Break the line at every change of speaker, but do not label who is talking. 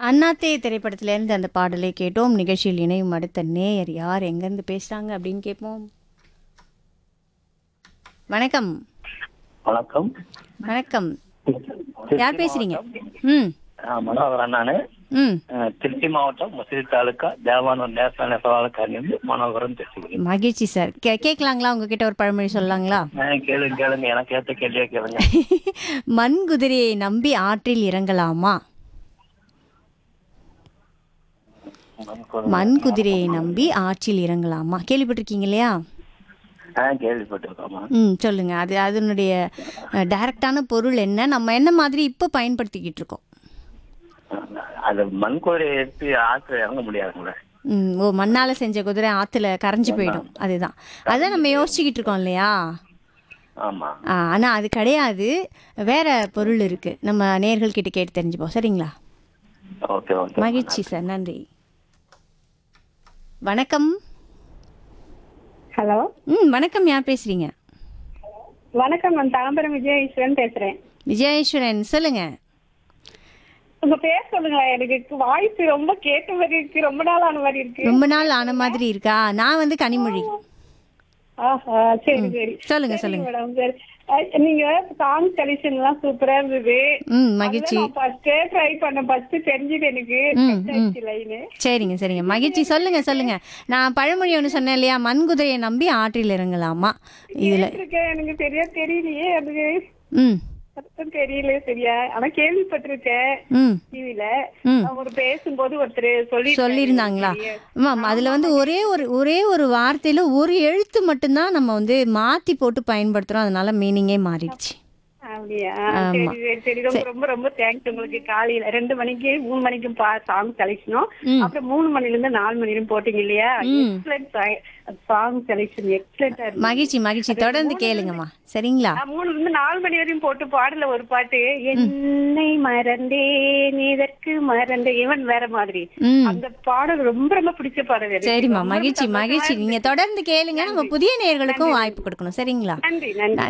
அண்ணாத்தே திரைப்படத்திலேருந்து அந்த பாடலை கேட்டோம் நிகழ்ச்சியில் இணையும் அடுத்த நேயர் யார் எங்கேருந்து பேசுகிறாங்க அப்படின்னு கேட்போம் வணக்கம்
வணக்கம்
வணக்கம் யார் பேசுறீங்க ம்
ஆ, மனோகரன் நானு
ம்
அஹ், திருச்சி மாவட்டம் முசிறி தாலுக்கா தேவானூர் நேஷனல் நெசவாளக்காரிலிருந்து மனோகரன் பேசுகிறேன்
மகிழ்ச்சி சார் கே கேட்கலாங்களா உங்ககிட்ட ஒரு பழமொழி சொல்லலாங்களா
அஹ், கேளுங்க கேளுங்க எனக்கு ஏத்த கேள்வியா கேளுங்க
மண் குதிரையை நம்பி ஆற்றில் இறங்கலாமா மண் குதிரையை நம்பி ஆற்றில் இறங்கலாமா கேள்விப்பட்டிருக்கீங்க இல்லையா
ஆ கேள்விப்பட்டிருக்கோமா
ம் சொல்லுங்க அது அதனுடைய டைரக்டான பொருள் என்ன நம்ம என்ன மாதிரி இப்போ பயன்படுத்திக்கிட்டு இருக்கோம்
அது மண் குதிரையை எடுத்து ஆற்று இறங்க முடியாதுங்களே
ம் ஓ மண்ணால் செஞ்ச குதிரை ஆற்றுல கரைஞ்சு போயிடும் அதுதான் அதான் நம்ம யோசிச்சுக்கிட்டு இருக்கோம் இல்லையா
ஆமா
ஆ, ஆனா அது கிடையாது வேற பொருள் இருக்கு நம்ம நேர்கள் கிட்ட கேட்டு தெரிஞ்சுப்போம் சரிங்களா
ஓகே ஓகே
மகிழ்ச்சி சார் நன்றி வணக்கம்
ஹலோ
ம் வணக்கம் யார் பேசுறீங்க
வணக்கம் நான் தாம்பரம் விஜயேஸ்வரன் பேசுறேன்
விஜயேஸ்வரன் சொல்லுங்க
உங்க பேர் சொல்லுங்களேன் எனக்கு வாய்ஸ் ரொம்ப கேட்ட மாதிரி இருக்கு ரொம்ப நாள் ஆன மாதிரி இருக்கு
ரொம்ப நாள் ஆன மாதிரி இருக்கா நான் வந்து கனிமொழி
ஆஹா சரி சரி
சொல்லுங்க
சரி
சொல்லுங்க
மேடம் சரி அஹ், நீங்க சாங் செலக்ஷன் எல்லாம் சூப்பரா இருந்தது
ம் மகிழ்ச்சி
ஃபர்ஸ்டே ட்ரை பண்ண ஃபர்ஸ்ட் தெரிஞ்சது எனக்கு
ம், ம்.
லைனு
சரிங்க சரிங்க மகிழ்ச்சி சொல்லுங்க சொல்லுங்க நான் பழமொழி ஒன்று சொன்னேன் இல்லையா மண்குதிரையை நம்பி ஆற்றில் இறங்கலாமா இதுல
இருக்கேன் எனக்கு சரியா தெரியலையே அது
ம்
அர்த்தம் தெரியல சரியா ஆனா கேள்விப்பட்டிருக்கேன்
ம்
டிவில
ம்.
அவர் பேசும்போது ஒருத்தர் சொல்லி
சொல்லியிருந்தாங்களா ஆமாம் அதில் வந்து ஒரே ஒரு ஒரே ஒரு வார்த்தையில் ஒரு எழுத்து மட்டும்தான் நம்ம வந்து மாற்றி போட்டு பயன்படுத்துகிறோம் அதனால மீனிங்கே மாறிடுச்சு
அப்படியா சரி சரி சரி ரொம்ப ரொம்ப ரொம்ப தேங்க்ஸ் உங்களுக்கு காலையில ரெண்டு மணிக்கு மூணு மணிக்கும் பா சாங் செலக்ஷனும்
ம்.
அப்புறம் மூணு மணில இருந்து நாலு மணி வரையும் போட்டீங்க இல்லையா
ம்.
எக்ஸலண்ட் சாங் செலக்ஷன் எக்ஸலண்டா இருக்கு
மகிழ்ச்சி மகிழ்ச்சி தொடர்ந்து கேளுங்கம்மா சரிங்களா
நான் மூணுல இருந்து நாலு மணி வரையும் போட்டு பாடல ஒரு பாட்டு என்னை மறந்தேன் இதற்கு மறந்தேன் இவன் வேற மாதிரி
ம்
அந்த பாடல் ரொம்ப ரொம்ப பிடிச்ச பாடல் எனக்கு.
சரிம்மா
ரொம்ப
மகிழ்ச்சி
சந்தோஷமா
மகிழ்ச்சி
இருக்கு.
நீங்கள் தொடர்ந்து கேளுங்க நம்ம புதிய நேயர்களுக்கும் வாய்ப்பு கொடுக்கணும் சரிங்களா
நன்றி நன்றி